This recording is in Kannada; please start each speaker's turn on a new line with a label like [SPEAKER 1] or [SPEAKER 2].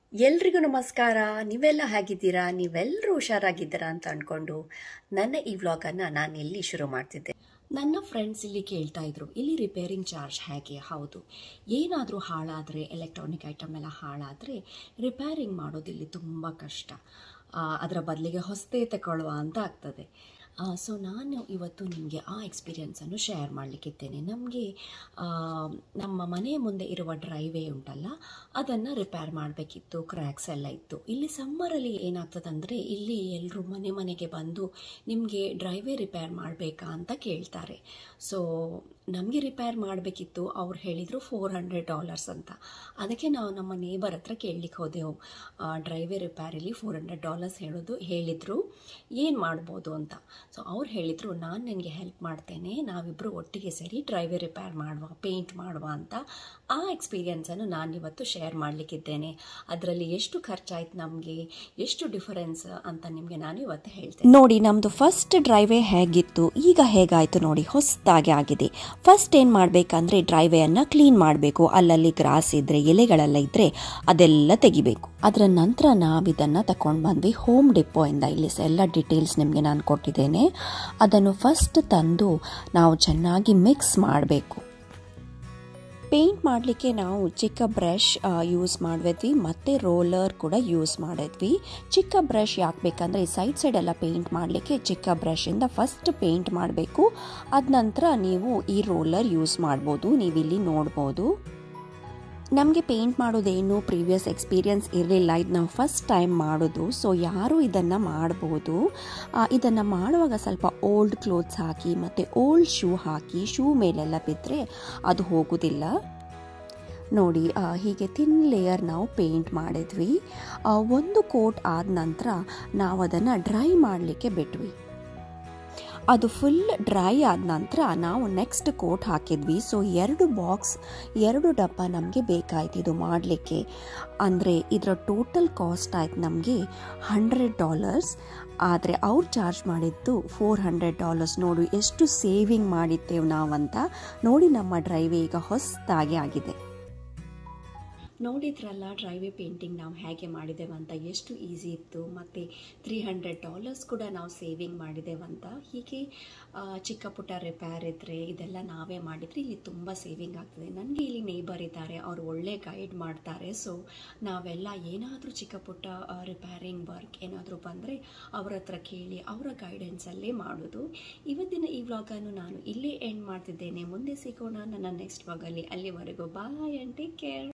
[SPEAKER 1] ಎಲ್ರಿಗೂ ನಮಸ್ಕಾರ ನೀವೆಲ್ಲ ಹೇಗಿದ್ದೀರಾ ನೀವೆಲ್ಲರೂ ಹುಷಾರಾಗಿದ್ದೀರಾ ಅಂತ ಅಂದ್ಕೊಂಡು ನನ್ನ ಈ ವ್ಲಾಗನ್ನು ನಾನು ಇಲ್ಲಿ ಶುರು ಮಾಡ್ತಿದ್ದೆ ನನ್ನ ಫ್ರೆಂಡ್ಸ್ ಇಲ್ಲಿ ಕೇಳ್ತಾ ಇದ್ರು ಇಲ್ಲಿ ರಿಪೇರಿಂಗ್ ಚಾರ್ಜ್ ಹೇಗೆ ಹೌದು ಏನಾದರೂ ಹಾಳಾದರೆ ಎಲೆಕ್ಟ್ರಾನಿಕ್ ಐಟಮ್ ಎಲ್ಲ ಹಾಳಾದರೆ ರಿಪೇರಿಂಗ್ ಮಾಡೋದು ಇಲ್ಲಿ ತುಂಬ ಕಷ್ಟ ಆ, ಅದರ ಬದಲಿಗೆ ಹೊಸದೇ ತಗೊಳ್ಳುವ ಅಂತ ಆಗ್ತದೆ ಸೊ ನಾನು ಇವತ್ತು ನಿಮಗೆ ಆ ಎಕ್ಸ್ಪೀರಿಯನ್ಸನ್ನು ಶೇರ್ ಮಾಡಲಿಕ್ಕಿದ್ದೇನೆ ನಮಗೆ ನಮ್ಮ ಮನೆಯ ಮುಂದೆ ಇರುವ ಡ್ರೈವೇ ಉಂಟಲ್ಲ ಅದನ್ನು ರಿಪೇರ್ ಮಾಡಬೇಕಿತ್ತು ಕ್ರ್ಯಾಕ್ಸ್ ಎಲ್ಲ ಇತ್ತು ಇಲ್ಲಿ ಸಮ್ಮರಲ್ಲಿ ಏನಾಗ್ತದಂದರೆ ಇಲ್ಲಿ ಎಲ್ಲರೂ ಮನೆ ಮನೆಗೆ ಬಂದು ನಿಮಗೆ ಡ್ರೈವೇ ರಿಪೇರ್ ಮಾಡಬೇಕಾ ಅಂತ ಕೇಳ್ತಾರೆ ಸೊ ನಮಗೆ ರಿಪೇರ್ ಮಾಡಬೇಕಿತ್ತು ಅವ್ರು ಹೇಳಿದರು ಫೋರ್ ಹಂಡ್ರೆಡ್ ಡಾಲರ್ಸ್ ಅಂತ ಅದಕ್ಕೆ ನಾವು ನಮ್ಮ ನೇಬರ್ ಹತ್ರ ಕೇಳಲಿಕ್ಕೆ ಹೋದೆವು ಡ್ರೈವೇ ರಿಪೇರಿಲಿ ಫೋರ್ ಹಂಡ್ರೆಡ್ ಡಾಲರ್ಸ್ ಹೇಳೋದು ಹೇಳಿದರು ಏನು ಮಾಡ್ಬೋದು ಅಂತ ಸೊ ಅವ್ರು ಹೇಳಿದರು ನಾನು ನಿನಗೆ ಹೆಲ್ಪ್ ಮಾಡ್ತೇನೆ ನಾವಿಬ್ಬರು ಒಟ್ಟಿಗೆ ಸೇರಿ ಡ್ರೈವೇ ರಿಪೇರ್ ಮಾಡುವ ಪೇಂಟ್ ಮಾಡುವ ಅಂತ ಆ ಎಕ್ಸ್ಪೀರಿಯನ್ಸನ್ನು ನಾನು ಇವತ್ತು ಶೇರ್ ಮಾಡಲಿಕ್ಕಿದ್ದೇನೆ ಅದರಲ್ಲಿ ಎಷ್ಟು ಖರ್ಚಾಯ್ತು ನಮಗೆ ಎಷ್ಟು ಡಿಫರೆನ್ಸ್ ಅಂತ ನಿಮಗೆ ನಾನು ಇವತ್ತು ಹೇಳ್ತೇನೆ
[SPEAKER 2] ನೋಡಿ ನಮ್ಮದು ಫಸ್ಟ್ ಡ್ರೈವೇ ಹೇಗಿತ್ತು ಈಗ ಹೇಗಾಯಿತು ನೋಡಿ ಹೊಸದಾಗಿ ಆಗಿದೆ ಫಸ್ಟ್ ಏನು ಮಾಡಬೇಕಂದ್ರೆ ಡ್ರೈವೇಯನ್ನು ಕ್ಲೀನ್ ಮಾಡಬೇಕು ಅಲ್ಲಲ್ಲಿ ಗ್ರಾಸ್ ಇದ್ದರೆ ಎಲೆಗಳೆಲ್ಲ ಇದ್ದರೆ ಅದೆಲ್ಲ ತೆಗಿಬೇಕು ಅದರ ನಂತರ ನಾವು ಇದನ್ನು ತಗೊಂಡು ಬಂದ್ವಿ ಹೋಮ್ ಡಿಪೋಯಿಂದ ಇಲ್ಲಿ ಸ ಎಲ್ಲ ಡೀಟೇಲ್ಸ್ ನಿಮಗೆ ನಾನು ಕೊಟ್ಟಿದ್ದೇನೆ ಅದನ್ನು ಫಸ್ಟ್ ತಂದು ನಾವು ಚೆನ್ನಾಗಿ ಮಿಕ್ಸ್ ಮಾಡಬೇಕು ಪೇಂಟ್ ಮಾಡಲಿಕ್ಕೆ ನಾವು ಚಿಕ್ಕ ಬ್ರಷ್ ಯೂಸ್ ಮಾಡಿದ್ವಿ ಮತ್ತು ರೋಲರ್ ಕೂಡ ಯೂಸ್ ಮಾಡಿದ್ವಿ ಚಿಕ್ಕ ಬ್ರಷ್ ಯಾಕೆ ಬೇಕಂದರೆ ಸೈಡ್ ಸೈಡ್ ಎಲ್ಲ ಪೇಂಟ್ ಮಾಡಲಿಕ್ಕೆ ಚಿಕ್ಕ ಬ್ರಷಿಂದ ಫಸ್ಟ್ ಪೇಂಟ್ ಮಾಡಬೇಕು ಅದ ನಂತರ ನೀವು ಈ ರೋಲರ್ ಯೂಸ್ ಮಾಡ್ಬೋದು ನೀವಿಲ್ಲಿ ನೋಡ್ಬೋದು ನಮಗೆ ಪೇಂಟ್ ಮಾಡೋದೇನು ಪ್ರೀವಿಯಸ್ ಎಕ್ಸ್ಪೀರಿಯನ್ಸ್ ಇರಲಿಲ್ಲ ಇದು ನಾವು ಫಸ್ಟ್ ಟೈಮ್ ಮಾಡೋದು ಸೊ ಯಾರು ಇದನ್ನು ಮಾಡ್ಬೋದು ಇದನ್ನು ಮಾಡುವಾಗ ಸ್ವಲ್ಪ ಓಲ್ಡ್ ಕ್ಲೋತ್ಸ್ ಹಾಕಿ ಮತ್ತು ಓಲ್ಡ್ ಶೂ ಹಾಕಿ ಶೂ ಮೇಲೆಲ್ಲ ಬಿದ್ದರೆ ಅದು ಹೋಗೋದಿಲ್ಲ ನೋಡಿ ಆ, ಹೀಗೆ ತಿನ್ ಲೇಯರ್ ನಾವು ಪೇಂಟ್ ಮಾಡಿದ್ವಿ ಆ, ಒಂದು ಕೋಟ್ ಆದ ನಂತರ ನಾವು ಅದನ್ನು ಡ್ರೈ ಮಾಡಲಿಕ್ಕೆ ಬಿಟ್ವಿ ಅದು ಫುಲ್ ಡ್ರೈ ಆದ ನಂತರ ನಾವು ನೆಕ್ಸ್ಟ್ ಕೋಟ್ ಹಾಕಿದ್ವಿ ಸೊ ಎರಡು ಬಾಕ್ಸ್ ಎರಡು ಡಬ್ಬ ನಮಗೆ ಬೇಕಾಯ್ತು ಇದು ಮಾಡಲಿಕ್ಕೆ ಅಂದರೆ ಇದರ ಟೋಟಲ್ ಕಾಸ್ಟ್ ಆಯ್ತು ನಮಗೆ ಹಂಡ್ರೆಡ್ ಡಾಲರ್ಸ್ ಆದರೆ ಅವ್ರು ಚಾರ್ಜ್ ಮಾಡಿದ್ದು ಫೋರ್ ಹಂಡ್ರೆಡ್ ಡಾಲರ್ಸ್ ನೋಡು ಎಷ್ಟು ಸೇವಿಂಗ್ ಮಾಡಿದ್ದೇವೆ ನಾವಂತ ನೋಡಿ ನಮ್ಮ ಡ್ರೈವೇ ಈಗ ಹೊಸದಾಗಿ ಆಗಿದೆ
[SPEAKER 1] ನೋಡಿದ್ರಲ್ಲ ಡ್ರೈವೇ ಪೇಂಟಿಂಗ್ ನಾವು ಹೇಗೆ ಮಾಡಿದ್ದೇವಂತ ಎಷ್ಟು ಈಸಿ ಇತ್ತು ಮತ್ತು ತ್ರೀ ಹಂಡ್ರೆಡ್ ಡಾಲರ್ಸ್ ಕೂಡ ನಾವು ಸೇವಿಂಗ್ ಮಾಡಿದ್ದೇವಂತ ಹೀಗೆ ಆ, ಚಿಕ್ಕ ಪುಟ್ಟ ರಿಪೇರ್ ಇದ್ದರೆ ಇದೆಲ್ಲ ನಾವೇ ಮಾಡಿದರೆ ಇಲ್ಲಿ ತುಂಬ ಸೇವಿಂಗ್ ಆಗ್ತದೆ ನನಗೆ ಇಲ್ಲಿ ನೇಬರ್ ಇದ್ದಾರೆ ಅವರು ಒಳ್ಳೆ ಗೈಡ್ ಮಾಡ್ತಾರೆ ಸೊ ನಾವೆಲ್ಲ ಏನಾದರೂ ಚಿಕ್ಕ ಪುಟ್ಟ ರಿಪೇರಿಂಗ್ ವರ್ಕ್ ಏನಾದರೂ ಬಂದರೆ ಅವ್ರ ಹತ್ರ ಕೇಳಿ ಅವರ ಗೈಡೆನ್ಸಲ್ಲೇ ಮಾಡೋದು ಇವತ್ತಿನ ಈ ವ್ಲಾಗನ್ನು ನಾನು ಇಲ್ಲೇ ಎಂಡ್ ಮಾಡ್ತಿದ್ದೇನೆ ಮುಂದೆ ಸಿಗೋಣ ನನ್ನ ನೆಕ್ಸ್ಟ್ ವ್ಲಾಗಲ್ಲಿ ಅಲ್ಲಿವರೆಗೂ ಬಾಯ್ ಆ್ಯಂಡ್ ಟೇಕ್ ಕೇರ್